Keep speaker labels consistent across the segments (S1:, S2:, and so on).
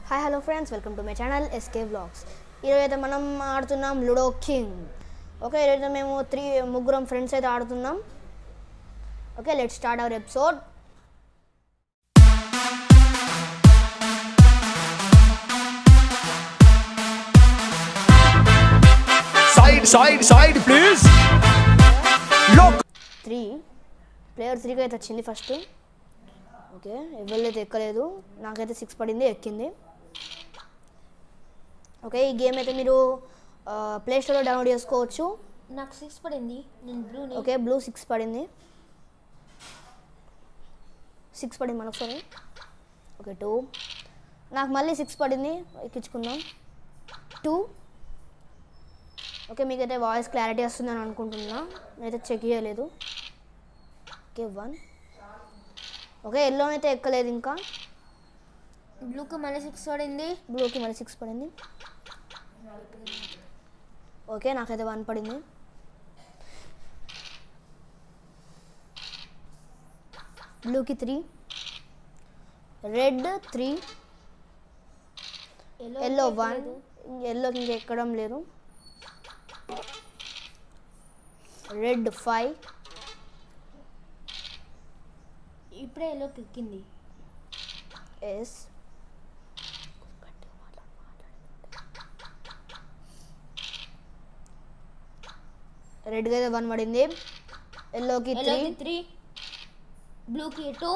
S1: Hi hello friends welcome to my channel SK blogs ఈరోజు అయితే మనం ఆడుతున్నాం లుడో కింగ్ ఓకే ఈరోజు మేము త్రీ ముగ్గురం ఫ్రెండ్స్ అయితే ఆడుతున్నాం okay let start our episode
S2: Side, side, side, please. Look.
S1: Three player త్రీకి అయితే వచ్చింది ఫస్ట్ ఓకే ఎవరైతే ఎక్కలేదు నాకైతే సిక్స్ పడింది ఎక్కింది ఓకే ఈ గేమ్ అయితే మీరు ప్లే స్టోర్లో డౌన్లోడ్ చేసుకోవచ్చు
S3: నాకు సిక్స్ పడింది నేను బ్లూని
S1: ఓకే బ్లూ సిక్స్ పడింది సిక్స్ పడింది మనకు ఒకసారి ఓకే టూ నాకు మళ్ళీ సిక్స్ పడింది ఎక్కించుకుందాం టూ ఓకే మీకైతే వాయిస్ క్లారిటీ వస్తుందని అనుకుంటున్నా నేనైతే చెక్ చేయలేదు ఓకే వన్ ఓకే ఎల్లో అయితే ఎక్కలేదు ఇంకా
S3: బ్లూకి మళ్ళీ సిక్స్ పడింది
S1: బ్లూకి మళ్ళీ సిక్స్ పడింది ఓకే నాకైతే వన్ పడింది బ్లూకి three red three yellow one ఎల్లోకి ఇంకా ఎక్కడం లేదు రెడ్ ఫైవ్
S3: ఇప్పుడే ఎల్లోకి ఎక్కింది
S1: ఎస్ రెడ్కి అయితే వన్ పడింది ఎల్లోకి త్రీ
S3: ఎల్లోకి త్రీ బ్లూకి two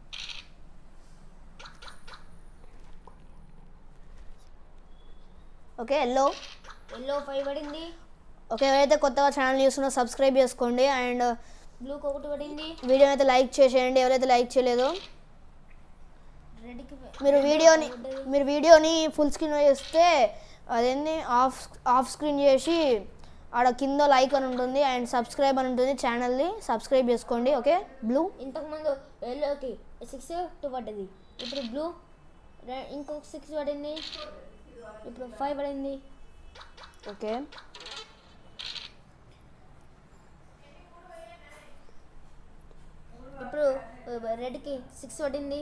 S1: okay yellow
S3: yellow five పడింది
S1: ఓకే ఎవరైతే కొత్తగా ఛానల్ చూస్తున్నారో సబ్స్క్రైబ్ చేసుకోండి అండ్
S3: బ్లూకి ఒకటి పడింది
S1: వీడియోని అయితే లైక్ చేసేయండి ఎవరైతే లైక్ చేయలేదో
S3: రెడ్కి
S1: మీరు వీడియోని మీరు వీడియోని ఫుల్ స్క్రీన్ చేస్తే అదేంటి ఆఫ్ ఆఫ్ స్క్రీన్ చేసి ఆడ కింద లైక్ అని ఉంటుంది అండ్ సబ్స్క్రైబ్ అని ఉంటుంది ఛానల్ని సబ్స్క్రైబ్ చేసుకోండి ఓకే బ్లూ
S3: ఇంతకుముందు ఎల్లోకి సిక్స్ టూ పడ్డది ఇప్పుడు బ్లూ రె- ఇంకొక సిక్స్ పడింది ఇప్పుడు ఫైవ్ పడింది
S1: ఓకే
S3: ఇప్పుడు రెడ్కి సిక్స్ పడింది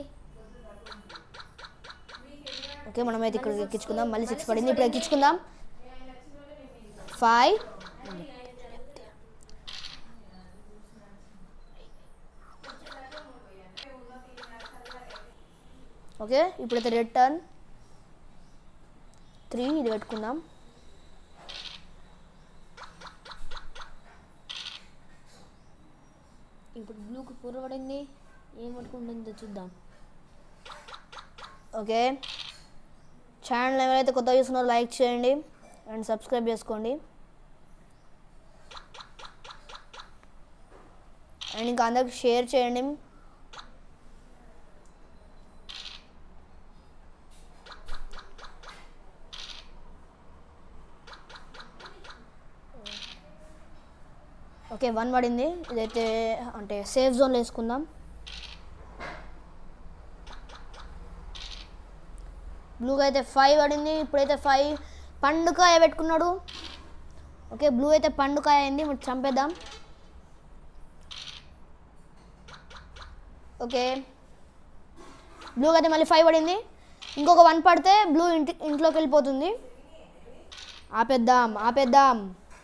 S1: ఓకే మనం అయితే ఇక్కడ ఎక్కించుకుందాం మళ్ళీ సిక్స్ పడింది ఇప్పుడు ఎక్కించుకుందాం ఫైవ్ ఓకే ఇప్పుడైతే రెడ్ టర్న్ త్రీ ఇది పెట్టుకుందాం
S3: ఇప్పుడు బ్లూకి ఫోర్ పడింది ఏం పట్టుకుంటుందో చూద్దాం
S1: ఓకే ఛానల్ ఎవరైతే కొత్తగా చూస్తున్నారో లైక్ చేయండి అండ్ సబ్స్క్రైబ్ చేసుకోండి అండ్ ఇంకా అందరికి షేర్ చేయండి ఓకే వన్ పడింది ఇదైతే అంటే సేఫ్ జోన్లో వేసుకుందాం బ్లూగా అయితే ఫైవ్ పడింది ఇప్పుడైతే ఫైవ్ పండుకాయ పెట్టుకున్నాడు ఓకే బ్లూ అయితే పండుకాయ అయింది ఇప్పుడు చంపేద్దాం ఓకే బ్లూకి అయితే మళ్ళీ ఫైవ్ పడింది ఇంకొక వన్ పడితే బ్లూ ఇంటి ఇంట్లోకి వెళ్ళిపోతుంది ఆపేద్దాం ఆపేద్దాం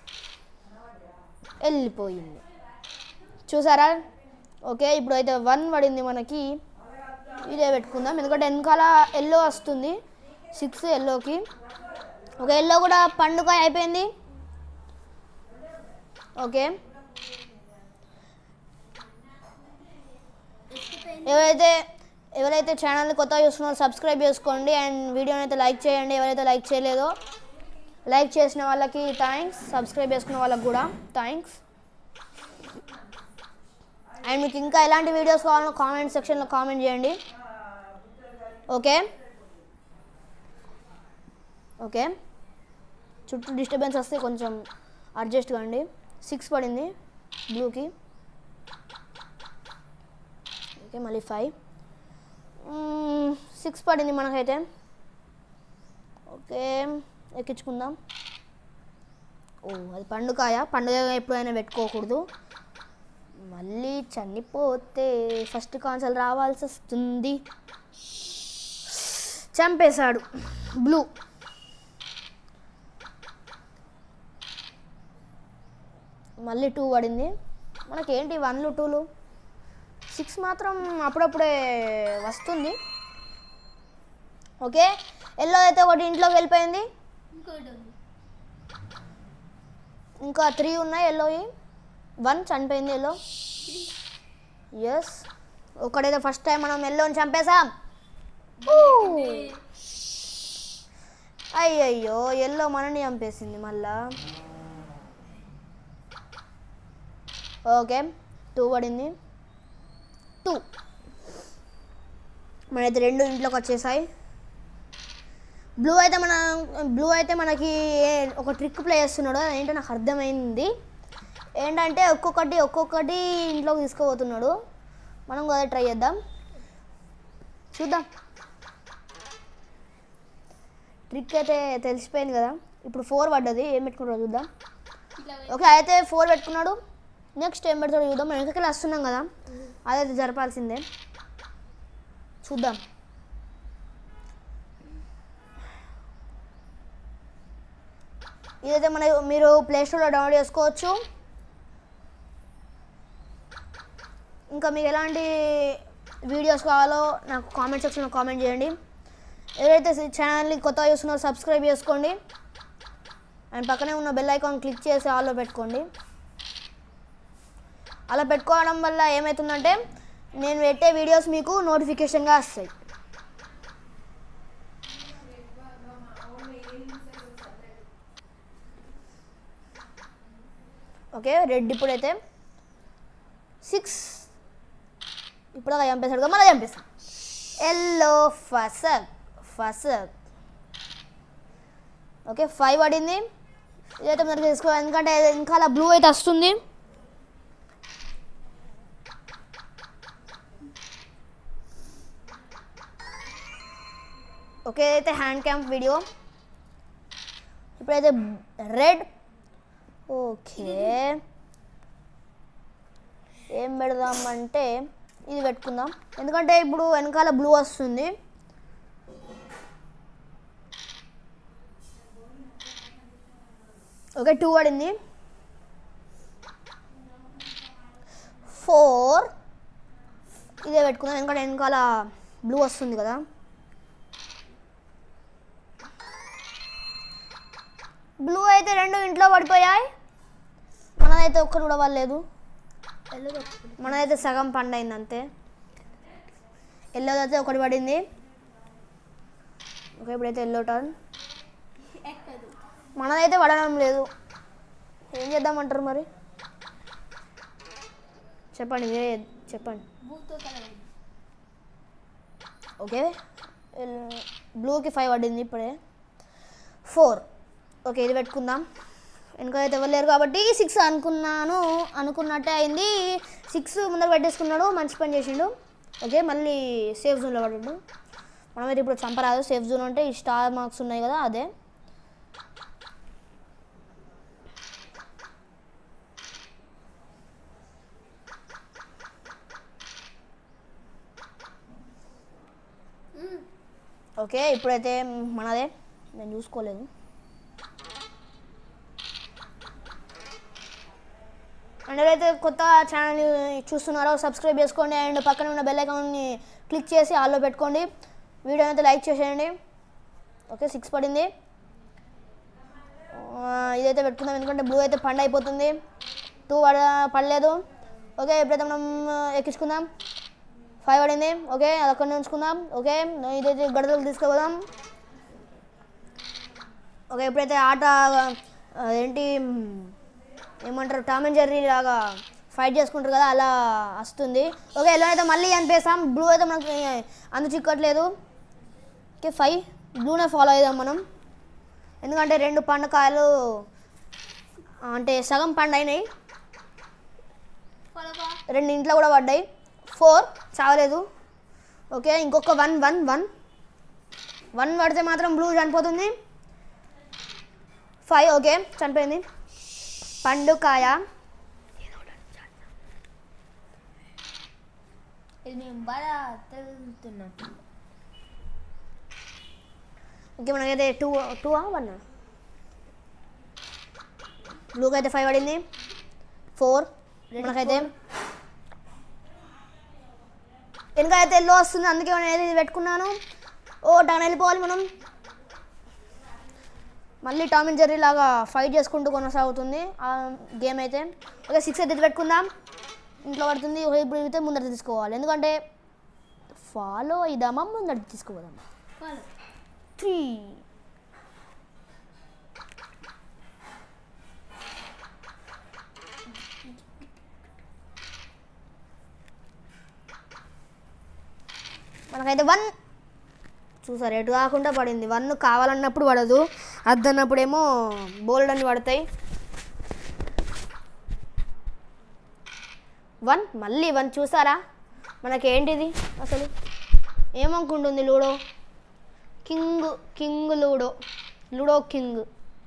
S1: వెళ్ళిపోయింది చూసారా ఓకే ఇప్పుడు అయితే వన్ పడింది మనకి ఇదే పెట్టుకుందాం ఎందుకంటే వెనకాల ఎల్లో వస్తుంది సిక్స్ ఎల్లోకి ఒక ఎల్లో కూడా పండుగ అయిపోయింది ఓకే ఎవరైతే ఎవరైతే ఛానల్ని కొత్తగా చూస్తున్నారో సబ్స్క్రైబ్ చేసుకోండి అండ్ వీడియోని అయితే లైక్ చేయండి ఎవరైతే లైక్ చేయలేదో లైక్ చేసిన వాళ్ళకి థ్యాంక్స్ సబ్స్క్రైబ్ చేసుకున్న వాళ్ళకి కూడా థ్యాంక్స్ అండ్ మీకు ఇంకా ఎలాంటి వీడియోస్ కావాలో కామెంట్ సెక్షన్లో కామెంట్ చేయండి ఓకే ఓకే చుట్టూ డిస్టర్బెన్స్ వస్తే కొంచెం అడ్జస్ట్ కాండి సిక్స్ పడింది బ్లూకి ఓకే మళ్ళీ ఫైవ్ సిక్స్ పడింది మనకైతే ఓకే ఎక్కించుకుందాం ఓ అది పండుకాయ పండుగ ఎప్పుడైనా పెట్టుకోకూడదు మళ్ళీ చనిపోతే ఫస్ట్ కాన్సల్ రావాల్సి వస్తుంది చంపేశాడు బ్లూ మళ్ళీ టూ పడింది మనకేంటి వన్లు టూలు సిక్స్ మాత్రం అప్పుడప్పుడే వస్తుంది ఓకే ఎల్లో అయితే ఒకటి ఇంట్లోకి వెళ్ళిపోయింది
S3: ఇంకోటి ఉంది
S1: ఇంకా త్రీ ఉన్నాయి ఎల్లోవి వన్ చనిపోయింది ఎల్లో ఎస్ ఒకడైతే ఫస్ట్ టైం మనం ఎల్లోని చంపేశాం అయ్యయ్యో ఎల్లో మనని చంపేసింది మళ్ళా ఓకే టూ పడింది టూ మనైతే రెండు ఇంట్లోకి వచ్చేసాయి బ్లూ అయితే మన బ్లూ అయితే మనకి ఏ- ఒక ట్రిక్ ప్లే చేస్తున్నాడు ఏంటో నాకు అర్థమైంది ఏంటంటే ఒక్కొక్కటి ఒక్కొక్కటి ఇంట్లోకి తీసుకుపోతున్నాడు మనం కూడా ట్రై చేద్దాం చూద్దాం ట్రిక్ అయితే తెలిసిపోయింది కదా ఇప్పుడు ఫోర్ పడ్డది ఏం పెట్టుకున్నాడో చూద్దాం
S3: ఇట్లా
S1: ఓకే అయితే ఫోర్ పెట్టుకున్నాడు నెక్స్ట్ ఏం పెడతాడో చూద్దాం మనం వెనకకి వస్తున్నాం కదా అదైతే జరపాల్సిందే చూద్దాం ఇదైతే మన మీరు ప్లే స్టోర్లో డౌన్లోడ్ చేసుకోవచ్చు ఇంకా మీకు ఎలాంటి వీడియోస్ కావాలో నాకు కామెంట్ సెక్షన్లో కామెంట్ చేయండి ఎవరైతే ఛానల్ని కొత్తగా చూస్తున్నారో సబ్స్క్రైబ్ చేసుకోండి అండ్ పక్కనే ఉన్న బెల్ ఐకాన్ క్లిక్ చేసి ఆల్లో పెట్టుకోండి అలా పెట్టుకోవడం వల్ల ఏమవుతుందంటే నేను పెట్టే వీడియోస్ మీకు నోటిఫికేషన్గా వస్తాయి ఓకే రెడ్ ఇప్పుడైతే సిక్స్ ఇప్పుడు అలా చంపేశాడు కదా మళ్ళీ చంపేస్తాం ఎల్లో ఫసక్ ఫసక్ ఓకే ఫైవ్ పడింది ఇదైతే మనకి తీసుకో ఎందుకంటే ఇంకా అలా బ్లూ అయితే వస్తుంది ఓకే అయితే హ్యాండ్ క్యాంప్ వీడియో ఇప్పుడైతే రెడ్ ఓకే ఏం పెడదామంటే ఇది పెట్టుకుందాం ఎందుకంటే ఇప్పుడు వెనకాల బ్లూ వస్తుంది ఓకే టూ పడింది ఫోర్ ఇదే పెట్టుకుందాం ఎందుకంటే వెనకాల బ్లూ వస్తుంది కదా బ్లూ అయితే రెండు ఇంట్లో పడిపోయాయి మనదైతే ఒక్కటి కూడా పడలేదు
S3: ఎల్లో పెట్టుకుంది
S1: మనదైతే సగం పండైంది అంతే ఎల్లోది అయితే ఒకటి పడింది ఓకే ఇప్పుడైతే ఎల్లో టర్న్
S3: ఎక్కదు
S1: మనదైతే పడడం లేదు ఏం చేద్దామంటారు మరి చెప్పండి మీరే చెప్పండి
S3: బూతో కలవండి
S1: ఓకే ఎల్- బ్లూకి ఫైవ్ పడింది ఇప్పుడే ఫోర్ ఓకే ఇది పెట్టుకుందాం వెనక అయితే ఇవ్వలేరు కాబట్టి సిక్స్ అనుకున్నాను అనుకున్నట్టే అయింది సిక్స్ ముందర పెట్టేసుకున్నాడు మంచి పని చేసిండు ఓకే మళ్ళీ సేఫ్ జోన్లో పడ్డాడు మనమైతే ఇప్పుడు చంపరాదు సేఫ్ జోన్ అంటే ఈ స్టార్ మార్క్స్ ఉన్నాయి కదా అదే ఓకే ఇప్పుడైతే మనదే నేను చూసుకోలేదు అండ్ ఎవరైతే కొత్త ఛానల్ చూస్తున్నారో సబ్స్క్రైబ్ చేసుకోండి అండ్ పక్కన ఉన్న బెల్ ఐకాన్ని క్లిక్ చేసి ఆల్లో పెట్టుకోండి వీడియో అయితే లైక్ చేసేయండి ఓకే సిక్స్ పడింది ఆ, ఇదైతే పెట్టుకుందాం ఎందుకంటే బ్లూ అయితే పండు అయిపోతుంది టూ పడ పడలేదు ఓకే ఎప్పుడైతే మనం ఎక్కించుకుందాం ఫైవ్ పడింది ఓకే అది అక్కడ ఉంచుకుందాం ఓకే ఇదైతే గడదలు తీసుకుపోదాం ఓకే ఎప్పుడైతే ఆట ఆ, ఏంటి ఏమంటారు టామ్ అండ్ జెర్రీ లాగా ఫైట్ చేసుకుంటారు కదా అలా వస్తుంది ఓకే ఎల్లో అయితే మళ్ళీ అనిపేసాం బ్లూ అయితే మనకి అందు చిక్కట్లేదు ఓకే ఫైవ్ బ్లూనే ఫాలో అవుదాం మనం ఎందుకంటే రెండు పండుకాయలు అంటే సగం పండు అయినాయి
S3: ఫాలోగా
S1: రెండు ఇంట్లో కూడా పడ్డాయి ఫోర్ చావలేదు ఓకే ఇంకొక వన్ వన్ వన్ వన్ పడితే మాత్రం బ్లూ చనిపోతుంది ఫైవ్ ఓకే చనిపోయింది పండుకాయ
S3: ఇది మేము బాగా తెలుతున్నాం
S1: ఓకే మనకైతే టూ టూ వన్ బ్లూకి అయితే ఫైవ్ పడింది ఫోర్ మనకైతే వెనక అయితే ఎల్లో వస్తుంది అందుకే నేను ఇది పెట్టుకున్నాను ఓ టన్ వెళ్ళిపోవాలి మనం మళ్ళీ టామ్ అండ్ జెర్రీ లాగా ఫైట్ చేసుకుంటూ కొనసాగుతుంది ఆ గేమ్ అయితే ఓకే సిక్స్ అయితే పెట్టుకుందాం ఇంట్లో పడుతుంది ఒక ఇప్పుడు అయితే ముందర తీసుకోవాలి ఎందుకంటే ఫాలో అయిదామా ముందర తీసుకోదామా
S3: ఫాలో
S1: త్రీ మనకైతే వన్ చూసారు ఎటు కాకుండా పడింది వన్ కావాలన్నప్పుడు పడదు అద్దన్నప్పుడేమో బోల్డ్ అని పడతాయి వన్ మళ్ళీ వన్ చూసారా మనకేంటిది అసలు ఏమనుకుంటుంది Ludo King King Ludo Ludo King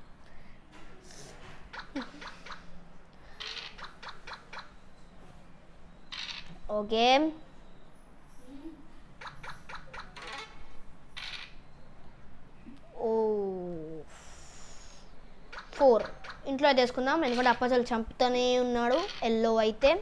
S1: okay oh four ఇంట్లో అయితే వేసుకుందాం ఎందుకంటే అప్పచలు చంపుతూనే ఉన్నాడు ఎల్లో అయితే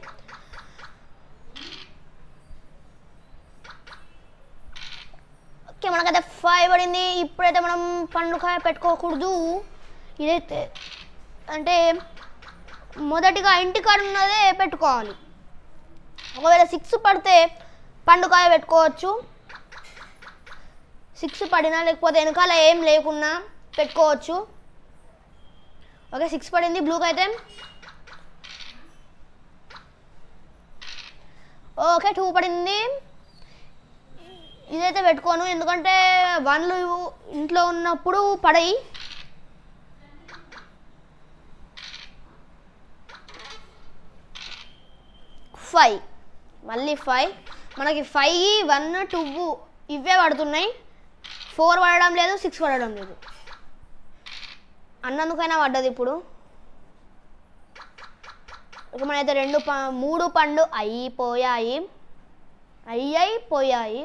S1: ఓకే మనకైతే ఫైవ్ పడింది ఇప్పుడైతే మనం పండుకాయ పెట్టుకోకూడదు ఇదైతే అంటే మొదటిగా ఇంటికాడ ఉన్నదే పెట్టుకోవాలి ఒకవేళ సిక్స్ పడితే పండుకాయ పెట్టుకోవచ్చు సిక్స్ పడినా లేకపోతే వెనకాల ఏం లేకున్నా పెట్టుకోవచ్చు ఓకే సిక్స్ పడింది బ్లూకి అయితే ఓకే టూ పడింది ఇదైతే పెట్టుకోను ఎందుకంటే వన్లు ఇంట్లో ఉన్నప్పుడు పడయి ఫైవ్ మళ్ళీ ఫైవ్ మనకి ఫైవ్ వన్ టూ ఇవే పడుతున్నాయి ఫోర్ పడడం లేదు సిక్స్ పడడం లేదు అన్నందుకైనా పడ్డది ఇప్పుడు ఇక మనైతే రెండు ప మూడు పండు అయిపోయాయి అయ్యిపోయాయి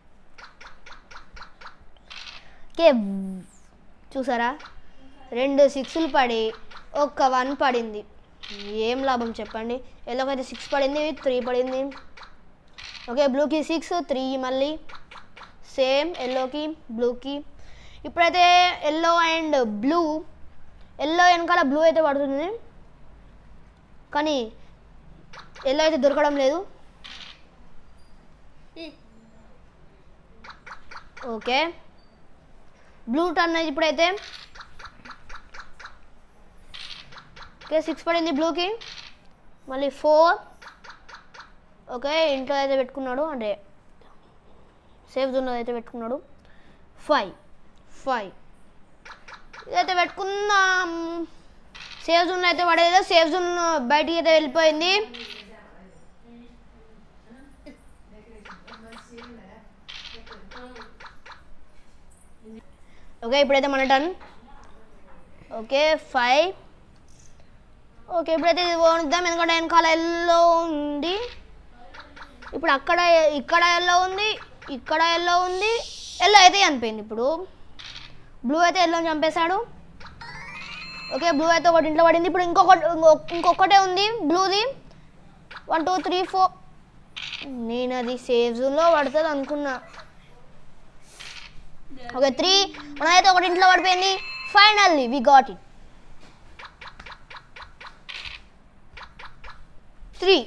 S1: కే చూసారా రెండు సిక్స్లు పడి ఒక్క వన్ పడింది ఏం లాభం చెప్పండి ఎల్లోకైతే సిక్స్ పడింది త్రీ పడింది ఓకే బ్లూకి సిక్స్ త్రీ మళ్ళీ సేమ్ ఎల్లోకి బ్లూకి ఇప్పుడైతే ఎల్లో అండ్ బ్లూ ఎల్లో వెనకాల బ్లూ అయితే పడుతుంది కానీ ఎల్లో అయితే దొరకడం లేదు ఓకే బ్లూ టర్న్ అయితే ఇప్పుడైతే ఓకే సిక్స్ పడింది బ్లూకి మళ్ళీ ఫోర్ ఓకే ఇంట్లో అయితే పెట్టుకున్నాడు అంటే సేఫ్ జోన్లో అయితే పెట్టుకున్నాడు ఫైవ్ ఫైవ్ ఇదైతే పెట్టుకుందాం సేఫ్ జోన్లో అయితే పడేది సేఫ్ జోన్ బయటికి అయితే వెళ్ళిపోయింది ఓకే ఇప్పుడైతే మన టర్న్ ఓకే ఫైవ్ ఓకే ఇప్పుడైతే ఇది పోనిద్దాం ఎందుకంటే వెనకాల ఎల్లో ఉంది ఇప్పుడు అక్కడ ఇక్కడ ఎల్లో ఉంది ఇక్కడ ఎల్లో ఉంది ఎల్లో అయితే చనిపోయింది ఇప్పుడు బ్లూ అయితే ఎల్లోని చంపేశాడు ఓకే బ్లూ అయితే ఒకటి ఇంట్లో పడింది ఇప్పుడు ఇంకొకటి ఇంకొ- ఇంకొకటే ఉంది బ్లూది వన్ టూ త్రీ ఫోర్ నేను అది సేఫ్ జోన్లో పడుతుంది అనుకున్నా ఓకే త్రీ మనమైతే ఒకటి ఇంట్లో పడిపోయింది finally we got it three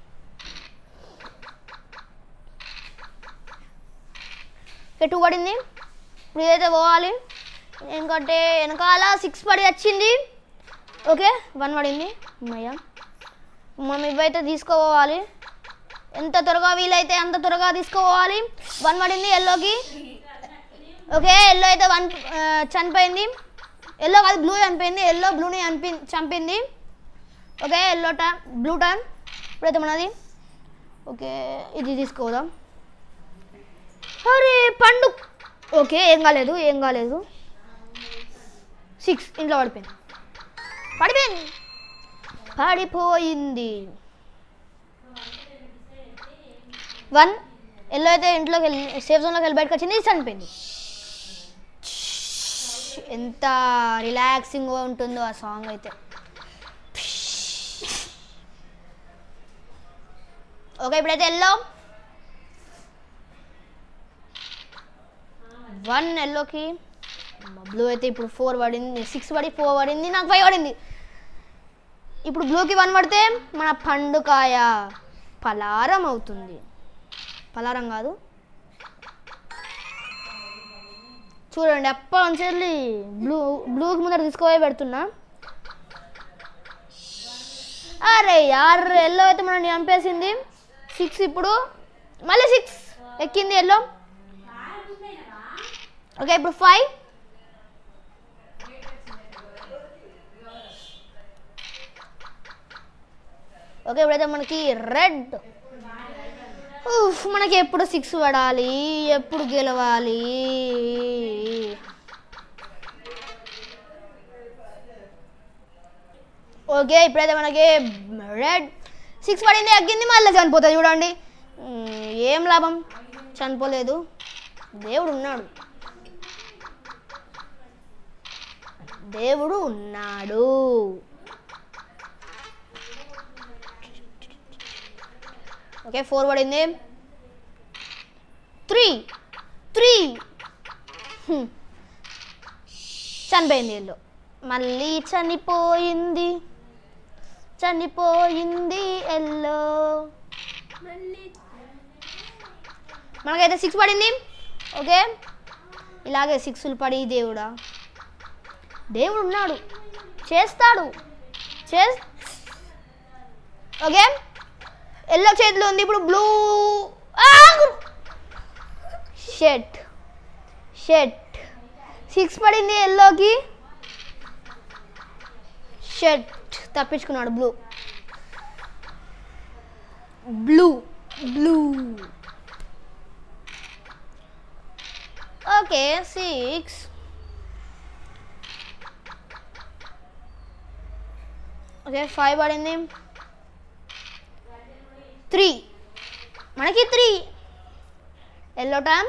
S1: okay two పడింది ఇప్పుడు ఇదైతే పోవాలి ఎందుకంటే వెనకాల సిక్స్ పడి వచ్చింది ఓకే వన్ పడింది అమ్మయ్య మనం ఇవైతే తీసుకోవాలి ఎంత త్వరగా వీలైతే అంత త్వరగా తీసుకోవాలి వన్ పడింది ఎల్లోకి ఓకే ఎల్లో అయితే వన్ ఆ, చనిపోయింది ఎల్లో కాదు బ్లూ చనిపోయింది ఎల్లో బ్లూని చంపి చంపింది okay yellow turn blue turn ఇప్పుడైతే మనది ఓకే ఇది తీసుకోదాం అరే పండు ఓకే ఏం కాలేదు ఏం కాలేదు సిక్స్ ఇంట్లో పడిపోయింది పడిపోయింది పడిపోయింది వన్ ఎల్లో అయితే ఇంట్లోకి వెళ్ళి సేఫ్ జోన్లోకి వెళ్ళి బయటకు వచ్చింది ఇది చనిపోయింది ఎంత రిలాక్సింగ్గా ఉంటుందో ఆ సాంగ్ అయితే ఓకే ఇప్పుడైతే ఎల్లో వన్ ఎల్లోకి బ్లూ అయితే ఇప్పుడు ఫోర్ పడింది సిక్స్ పడి ఫోర్ పడింది నాకు ఫైవ్ పడింది ఇప్పుడు బ్లూకి వన్ పడితే మన పండుకాయ పలారం అవుతుంది పలారం కాదు చూడండి అప్పటి నుంచి వెళ్ళి బ్లూ బ్లూకి ముందర తీసుకుపోయి పెడుతున్నా అరే యార్ ఎల్లో అయితే మనం చంపేసింది సిక్స్ ఇప్పుడు మళ్ళీ సిక్స్ ఎక్కింది ఎల్లో ఓకే ఇప్పుడు ఫైవ్ ఓకే ఇప్పుడైతే మనకి రెడ్ ఉఫ్, మనకి ఎప్పుడు సిక్స్ పడాలి ఎప్పుడు గెలవాలి ఓకే ఇప్పుడైతే మనకి రెడ్ సిక్స్ పడింది ఎగ్గింది మళ్ళీ చనిపోతుంది చూడండి ఉమ్, ఏం లాభం చనిపోలేదు దేవుడు ఉన్నాడు దేవుడు ఉన్నాడు ఓకే ఫోర్ పడింది త్రీ త్రీ హ్మ్. చనిపోయింది ఎల్లో మళ్ళీ చనిపోయింది చనిపోయింది ఎల్లో మనకైతే సిక్స్ పడింది ఓకే ఇలాగే సిక్స్లు పడి దేవుడా దేవుడు ఉన్నాడు చేస్తాడు చే ఓకే ఎల్లో చేతిలో ఉంది ఇప్పుడు బ్లూ షెట్ షెట్ సిక్స్ పడింది ఎల్లోకి షెట్ తప్పించుకున్నాడు blue blue blue okay six okay five పడింది త్రీ మనకి త్రీ ఎల్లో టైం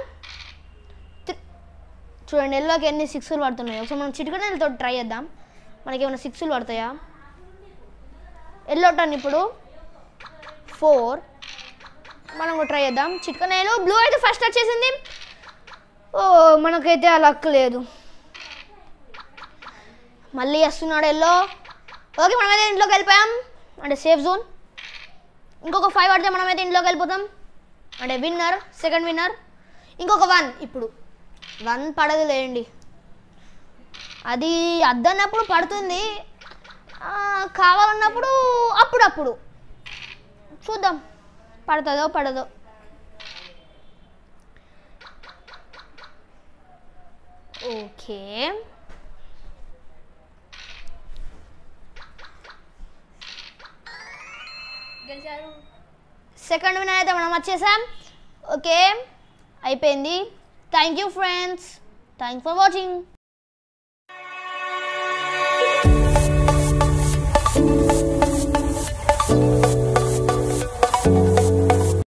S1: చూడండి ఎల్లోకి ఎన్ని సిక్స్లు పడుతున్నాయి ఒకసారి మనం చిటికనెలతో ట్రై చేద్దాం మనకి ఏమైనా సిక్స్లు పడతాయా ఎల్లో టర్న్ ఇప్పుడు ఫోర్ మనం కూడా ట్రై చేద్దాం చిటికనేలు బ్లూ అయితే ఫస్ట్ వచ్చేసింది ఓ మనకైతే ఆ లక్ లేదు మళ్ళీ వస్తున్నాడు ఎల్లో ఓకే మనమైతే ఇంట్లోకి వెళ్ళిపోయాం అంటే సేఫ్ జోన్ ఇంకొక ఫైవ్ పడితే మనమైతే ఇంట్లోకి వెళ్ళిపోతాం అంటే విన్నర్ సెకండ్ విన్నర్ ఇంకొక వన్ ఇప్పుడు వన్ పడదు లేండి అది అద్దన్నప్పుడు పడుతుంది ఆ, కావాలన్నప్పుడు అప్పుడప్పుడు చూద్దాం పడుతుందో పడదో ఓకే
S3: గెలిచారు
S1: సెకండ్ వినర్ అయితే మనం వచ్చేసాం ఓకే అయిపోయింది thank you friends thank for watching